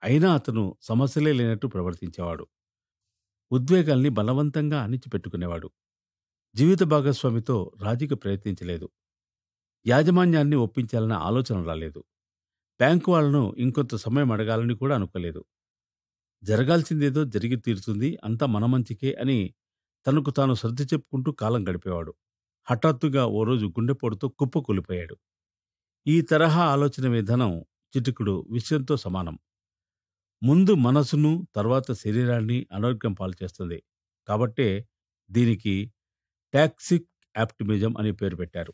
అయినా అతను సమస్యలే లేనట్టు ప్రవర్తించేవాడు ఉద్వేగాల్ని బలవంతంగా అణిచిపెట్టుకునేవాడు జీవిత భాగస్వామితో రాజీకి ప్రయత్నించలేదు యాజమాన్యాన్ని ఒప్పించాలన్న ఆలోచన రాలేదు బ్యాంకు వాళ్ళను ఇంకొంత సమయం అడగాలని కూడా అనుకోలేదు జరగాల్సిందేదో జరిగి తీరుతుంది అంతా మన మంచికే అని తనకు తాను సర్ది చెప్పుకుంటూ కాలం గడిపేవాడు హఠాత్తుగా ఓ రోజు గుండెపోటుతో కుప్పకూలిపోయాడు ఈ తరహా ఆలోచన విధానం చిటికుడు విషయంతో సమానం ముందు మనసును తర్వాత శరీరాన్ని అనారోగ్యం పాలు చేస్తుంది కాబట్టే దీనికి టాక్సిక్ ఆప్టిమిజం అని పేరు పెట్టారు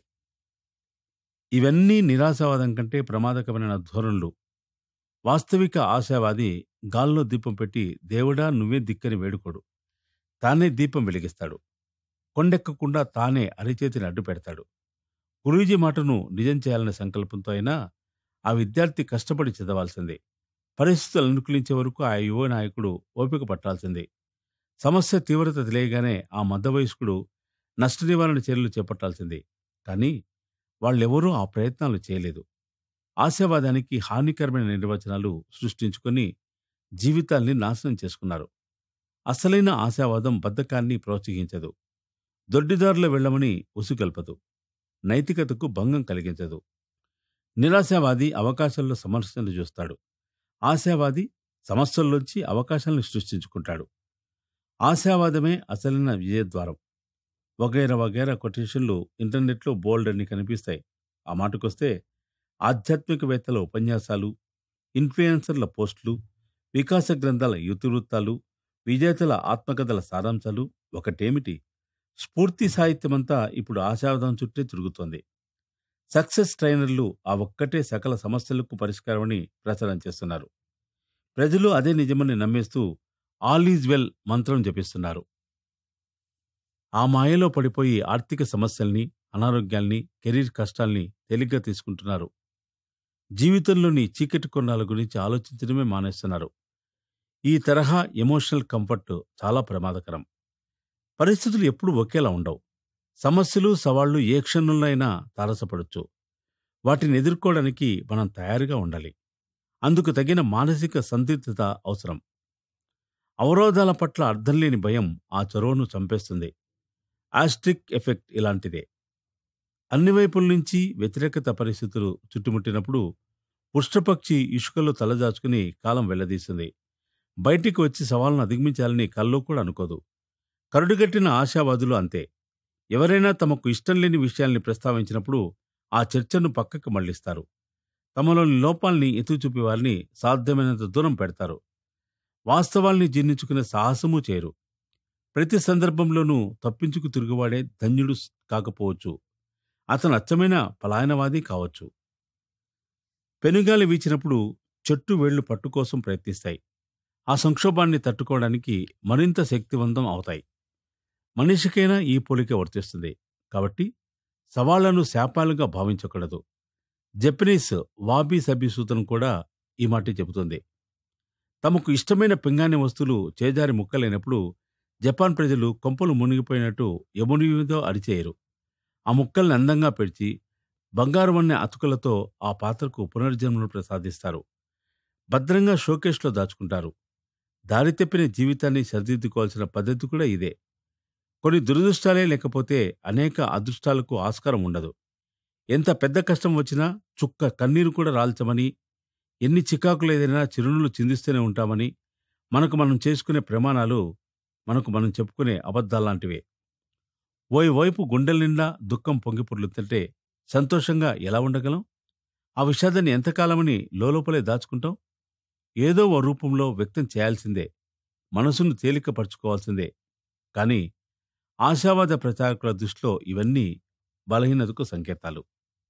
ఇవన్నీ నిరాశావాదం కంటే ప్రమాదకరమైన ధోరణులు వాస్తవిక ఆశావాది గాల్లో దీపం పెట్టి దేవుడా నువ్వే దిక్కని వేడుకోడు తానే దీపం వెలిగిస్తాడు కొండెక్కకుండా తానే అరిచేతిని అడ్డు పెడతాడు గురూజీ మాటను నిజం చేయాలనే సంకల్పంతో అయినా ఆ విద్యార్థి కష్టపడి చదవాల్సిందే పరిస్థితులు అనుకూలించే వరకు ఆ యువ నాయకుడు ఓపిక పట్టాల్సిందే సమస్య తీవ్రత తెలియగానే ఆ మధ్య వయస్కుడు నష్ట నివారణ చర్యలు చేపట్టాల్సిందే కానీ వాళ్ళెవరూ ఆ ప్రయత్నాలు చేయలేదు ఆశావాదానికి హానికరమైన నిర్వచనాలు సృష్టించుకొని జీవితాల్ని నాశనం చేసుకున్నారు అసలైన ఆశావాదం బద్ధకాన్ని ప్రోత్సహించదు దొడ్డిదారులు వెళ్ళమని ఉసుగల్పదు నైతికతకు భంగం కలిగించదు నిరాశావాది అవకాశాల్లో సమస్యలు చూస్తాడు ఆశావాది సమస్యల్లోంచి అవకాశాలను సృష్టించుకుంటాడు ఆశావాదమే అసలైన విజయద్వారం వగైరా వగైరా కొటేషన్లు ఇంటర్నెట్లో బోల్డ్ అని కనిపిస్తాయి ఆ మాటకొస్తే ఆధ్యాత్మికవేత్తల ఉపన్యాసాలు ఇన్ఫ్లుయెన్సర్ల పోస్టులు వికాస గ్రంథాల ఇతివృత్తాలు విజేతల ఆత్మకథల సారాంశాలు ఒకటేమిటి స్ఫూర్తి సాహిత్యమంతా ఇప్పుడు ఆశావాదం చుట్టే తిరుగుతోంది సక్సెస్ ట్రైనర్లు ఆ ఒక్కటే సకల సమస్యలకు పరిష్కారమని ప్రచారం చేస్తున్నారు ప్రజలు అదే నిజమని నమ్మేస్తూ ఆల్ ఈజ్ వెల్ మంత్రం జపిస్తున్నారు ఆ మాయలో పడిపోయి ఆర్థిక సమస్యల్ని అనారోగ్యాల్ని కెరీర్ కష్టాల్ని తేలిగ్గా తీసుకుంటున్నారు జీవితంలోని చీకటి కొన్నాల గురించి ఆలోచించడమే మానేస్తున్నారు ఈ తరహా ఎమోషనల్ కంఫర్ట్ చాలా ప్రమాదకరం పరిస్థితులు ఎప్పుడూ ఒకేలా ఉండవు సమస్యలు సవాళ్లు ఏ క్షణంలో అయినా తారసపడొచ్చు వాటిని ఎదుర్కోవడానికి మనం తయారుగా ఉండాలి అందుకు తగిన మానసిక సందిగ్ధత అవసరం అవరోధాల పట్ల అర్థం లేని భయం ఆ చొరవను చంపేస్తుంది ఆస్ట్రిక్ ఎఫెక్ట్ ఇలాంటిదే అన్ని వైపుల నుంచి వ్యతిరేకత పరిస్థితులు చుట్టుముట్టినప్పుడు పుష్టపక్షి ఇసుకలో తలదాచుకుని కాలం వెళ్లదీస్తుంది బయటికి వచ్చి సవాళ్ళను అధిగమించాలని కల్లో కూడా అనుకోదు కరుడుగట్టిన ఆశావాదులు అంతే ఎవరైనా తమకు ఇష్టం లేని విషయాల్ని ప్రస్తావించినప్పుడు ఆ చర్చను పక్కకు మళ్లిస్తారు తమలోని లోపాల్ని ఎత్తుచూపి వారిని సాధ్యమైనంత దూరం పెడతారు వాస్తవాల్ని జీర్ణించుకునే సాహసమూ చేయరు ప్రతి సందర్భంలోనూ తప్పించుకు తిరుగువాడే ధన్యుడు కాకపోవచ్చు అతను అచ్చమైన పలాయనవాది కావచ్చు పెనుగాలి వీచినప్పుడు చెట్టు వేళ్లు పట్టు కోసం ప్రయత్నిస్తాయి ఆ సంక్షోభాన్ని తట్టుకోవడానికి మరింత శక్తివంతం అవుతాయి మనిషికైనా ఈ పోలిక వర్తిస్తుంది కాబట్టి సవాళ్లను శాపాలుగా భావించకూడదు జపనీస్ వాబీ సబిసూతన్ కూడా ఈ మాట చెబుతుంది తమకు ఇష్టమైన పింగాణి వస్తువులు చేజారి ముక్కలైనప్పుడు జపాన్ ప్రజలు కొంపలు మునిగిపోయినట్టు యముని మీద అరిచేయరు ఆ ముక్కల్ని అందంగా పెడిచి బంగారు వన్నె అతుకులతో ఆ పాత్రకు పునర్జన్మను ప్రసాదిస్తారు భద్రంగా షోకేష్లో దాచుకుంటారు దారి తప్పిన జీవితాన్ని సరిదిద్దుకోవాల్సిన పద్ధతి కూడా ఇదే కొన్ని దురదృష్టాలే లేకపోతే అనేక అదృష్టాలకు ఆస్కారం ఉండదు ఎంత పెద్ద కష్టం వచ్చినా చుక్క కన్నీరు కూడా రాల్చమని ఎన్ని చికాకులు ఏదైనా చిరునలు చిందిస్తూనే ఉంటామని మనకు మనం చేసుకునే ప్రమాణాలు మనకు మనం చెప్పుకునే అబద్ధాలాంటివే ఓయి వైపు గుండెల నిండా దుఃఖం పొంగి పొర్లుతుంటే సంతోషంగా ఎలా ఉండగలం ఆ విషాదాన్ని ఎంతకాలమని లోపలే దాచుకుంటాం ఏదో ఓ రూపంలో వ్యక్తం చేయాల్సిందే మనసును తేలికపరచుకోవాల్సిందే కానీ ఆశావాద ప్రచారకుల దృష్టిలో ఇవన్నీ బలహీనతకు సంకేతాలు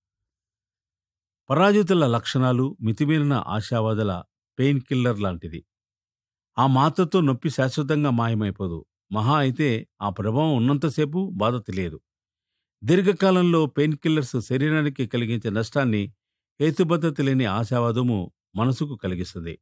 పరాజితుల లక్షణాలు మితిమీరిన ఆశావాదుల పెయిన్ కిల్లర్ లాంటిది ఆ మాత్రతో నొప్పి శాశ్వతంగా మాయమైపోదు మహా అయితే ఆ ప్రభావం ఉన్నంతసేపు బాధ తెలియదు దీర్ఘకాలంలో పెయిన్ కిల్లర్స్ శరీరానికి కలిగించే నష్టాన్ని హేతుబద్ధత లేని ఆశావాదము మనసుకు కలిగిస్తుంది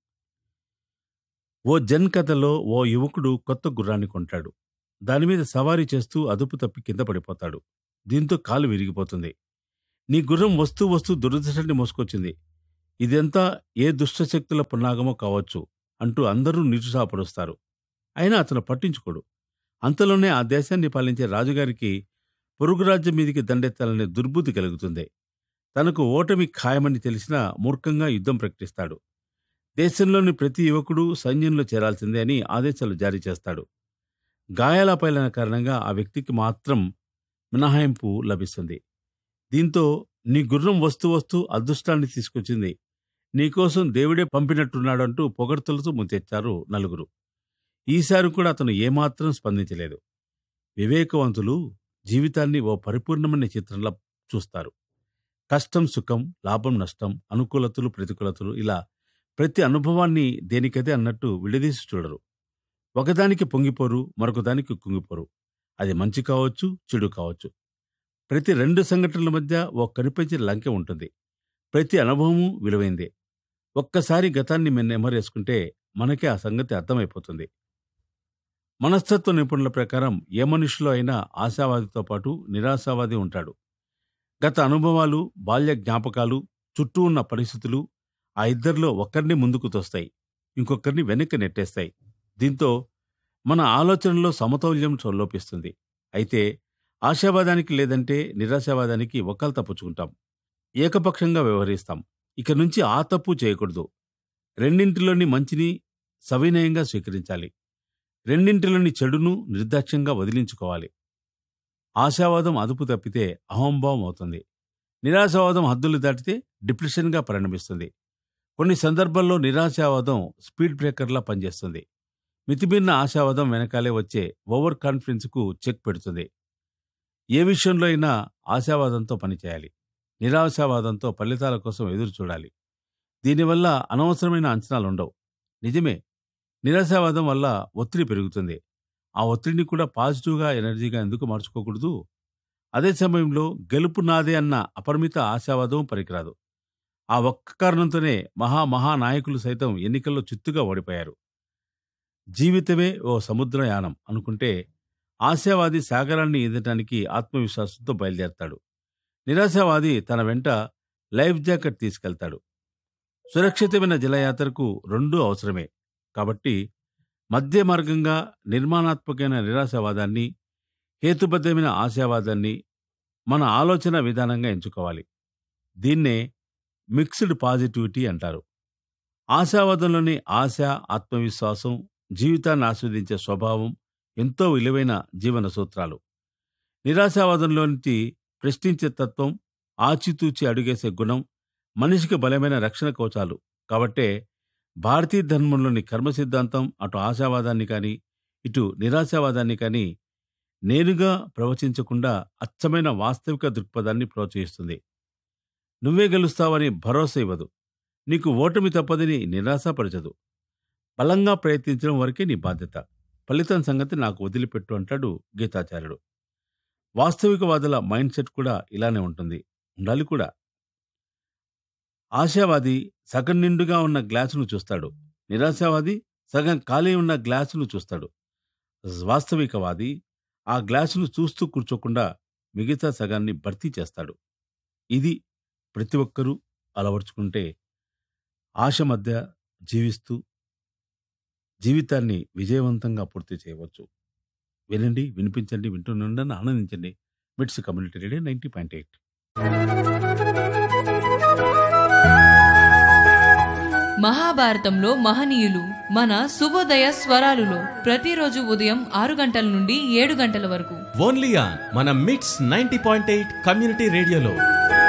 ఓ జన్ కథలో ఓ యువకుడు కొత్త గుర్రాన్ని కొంటాడు దానిమీద సవారీ చేస్తూ అదుపు తప్పి కింద పడిపోతాడు దీంతో కాలు విరిగిపోతుంది నీ గుర్రం వస్తూ వస్తూ దురదృష్టాన్ని మోసుకొచ్చింది ఇదంతా ఏ దుష్టశక్తుల పున్నాగమో కావచ్చు అంటూ అందరూ నిరుత్సాహపరుస్తారు అయినా అతను పట్టించుకోడు అంతలోనే ఆ దేశాన్ని పాలించే రాజుగారికి పొరుగు రాజ్యం మీదికి దండెత్తాలనే దుర్బుద్ధి కలుగుతుంది తనకు ఓటమి ఖాయమని తెలిసినా మూర్ఖంగా యుద్ధం ప్రకటిస్తాడు దేశంలోని ప్రతి యువకుడు సైన్యంలో చేరాల్సిందే అని ఆదేశాలు జారీ చేస్తాడు గాయాల పైలన కారణంగా ఆ వ్యక్తికి మాత్రం మినహాయింపు లభిస్తుంది దీంతో నీ గుర్రం వస్తూ వస్తూ అదృష్టాన్ని తీసుకొచ్చింది నీకోసం దేవుడే పంపినట్టున్నాడంటూ పొగడ్తలతో ముంచెచ్చారు నలుగురు ఈసారి కూడా అతను ఏమాత్రం స్పందించలేదు వివేకవంతులు జీవితాన్ని ఓ పరిపూర్ణమైన చిత్రంలా చూస్తారు కష్టం సుఖం లాభం నష్టం అనుకూలతలు ప్రతికూలతలు ఇలా ప్రతి అనుభవాన్ని దేనికదే అన్నట్టు విడదీసి చూడరు ఒకదానికి పొంగిపోరు మరొకదానికి కుంగిపోరు అది మంచి కావచ్చు చెడు కావచ్చు ప్రతి రెండు సంఘటనల మధ్య ఓ కనిపించిన లంకె ఉంటుంది ప్రతి అనుభవము విలువైందే ఒక్కసారి గతాన్ని మేము నెమరేసుకుంటే మనకే ఆ సంగతి అర్థమైపోతుంది మనస్తత్వ నిపుణుల ప్రకారం ఏ మనుషులో అయినా ఆశావాదితో పాటు నిరాశావాది ఉంటాడు గత అనుభవాలు బాల్య జ్ఞాపకాలు చుట్టూ ఉన్న పరిస్థితులు ఆ ఇద్దరిలో ఒకరిని ముందుకు తోస్తాయి ఇంకొకరిని వెనక్కి నెట్టేస్తాయి దీంతో మన ఆలోచనలో సమతౌల్యం లోపిస్తుంది అయితే ఆశావాదానికి లేదంటే నిరాశావాదానికి ఒకళ్ళు తప్పుచుకుంటాం ఏకపక్షంగా వ్యవహరిస్తాం ఇక నుంచి ఆ తప్పు చేయకూడదు రెండింటిలోని మంచిని సవినయంగా స్వీకరించాలి రెండింటిలోని చెడును నిర్దాక్ష్యంగా వదిలించుకోవాలి ఆశావాదం అదుపు తప్పితే అహంభావం అవుతుంది నిరాశావాదం హద్దులు దాటితే డిప్రెషన్గా పరిణమిస్తుంది కొన్ని సందర్భాల్లో నిరాశావాదం స్పీడ్ బ్రేకర్లా పనిచేస్తుంది మితిమీరిన ఆశావాదం వెనకాలే వచ్చే ఓవర్ కాన్ఫిడెన్స్కు చెక్ పెడుతుంది ఏ విషయంలో అయినా ఆశావాదంతో పనిచేయాలి నిరాశావాదంతో ఫలితాల కోసం ఎదురు చూడాలి దీనివల్ల అనవసరమైన అంచనాలు ఉండవు నిజమే నిరాశావాదం వల్ల ఒత్తిడి పెరుగుతుంది ఆ ఒత్తిడిని కూడా పాజిటివ్గా ఎనర్జీగా ఎందుకు మార్చుకోకూడదు అదే సమయంలో గెలుపు నాదే అన్న అపరిమిత ఆశావాదం పనికిరాదు ఆ ఒక్క కారణంతోనే మహా మహానాయకులు సైతం ఎన్నికల్లో చిత్తుగా ఓడిపోయారు జీవితమే ఓ సముద్రయానం అనుకుంటే ఆశావాది సాగరాన్ని ఈదటానికి ఆత్మవిశ్వాసంతో బయలుదేరతాడు నిరాశావాది తన వెంట లైఫ్ జాకెట్ తీసుకెళ్తాడు సురక్షితమైన జలయాత్రకు రెండూ అవసరమే కాబట్టి మధ్య మార్గంగా నిర్మాణాత్మకమైన నిరాశావాదాన్ని హేతుబద్ధమైన ఆశావాదాన్ని మన ఆలోచన విధానంగా ఎంచుకోవాలి దీన్నే మిక్స్డ్ పాజిటివిటీ అంటారు ఆశావాదంలోని ఆశ ఆత్మవిశ్వాసం జీవితాన్ని ఆస్వాదించే స్వభావం ఎంతో విలువైన జీవన సూత్రాలు నిరాశావాదంలోని ప్రశ్నించే తత్వం ఆచితూచి అడుగేసే గుణం మనిషికి బలమైన రక్షణ కవచాలు కాబట్టే భారతీయ ధర్మంలోని కర్మ సిద్ధాంతం అటు ఆశావాదాన్ని కానీ ఇటు నిరాశావాదాన్ని కానీ నేరుగా ప్రవచించకుండా అచ్చమైన వాస్తవిక దృక్పథాన్ని ప్రోత్సహిస్తుంది నువ్వే గెలుస్తావని భరోసా ఇవ్వదు నీకు ఓటమి తప్పదని నిరాశపరచదు బలంగా ప్రయత్నించడం వరకే నీ బాధ్యత ఫలితం సంగతి నాకు వదిలిపెట్టు అంటాడు గీతాచార్యుడు వాస్తవికవాదుల మైండ్ సెట్ కూడా ఇలానే ఉంటుంది ఉండాలి కూడా ఆశావాది సగం నిండుగా ఉన్న గ్లాసును చూస్తాడు నిరాశావాది సగం ఖాళీ ఉన్న గ్లాసును చూస్తాడు వాస్తవికవాది ఆ గ్లాసును చూస్తూ కూర్చోకుండా మిగతా సగాన్ని భర్తీ చేస్తాడు ఇది ప్రతి ఒక్కరూ అలవర్చుకుంటే ఆశ మధ్య జీవిస్తూ జీవితాన్ని విజయవంతంగా పూర్తి చేయవచ్చు వినండి వినిపించండి వింటూనే ఆనందించండి MITS community radio ninety point eight మహాభారతంలో మహనీయులు మన శుభోదయ స్వరాలులో ప్రతిరోజు ఉదయం ఆరు గంటల నుండి ఏడు గంటల వరకు ఓన్లీ ఆన్ మన మిట్స్ నైన్టీ పాయింట్ ఎయిట్ కమ్యూనిటీ రేడియోలో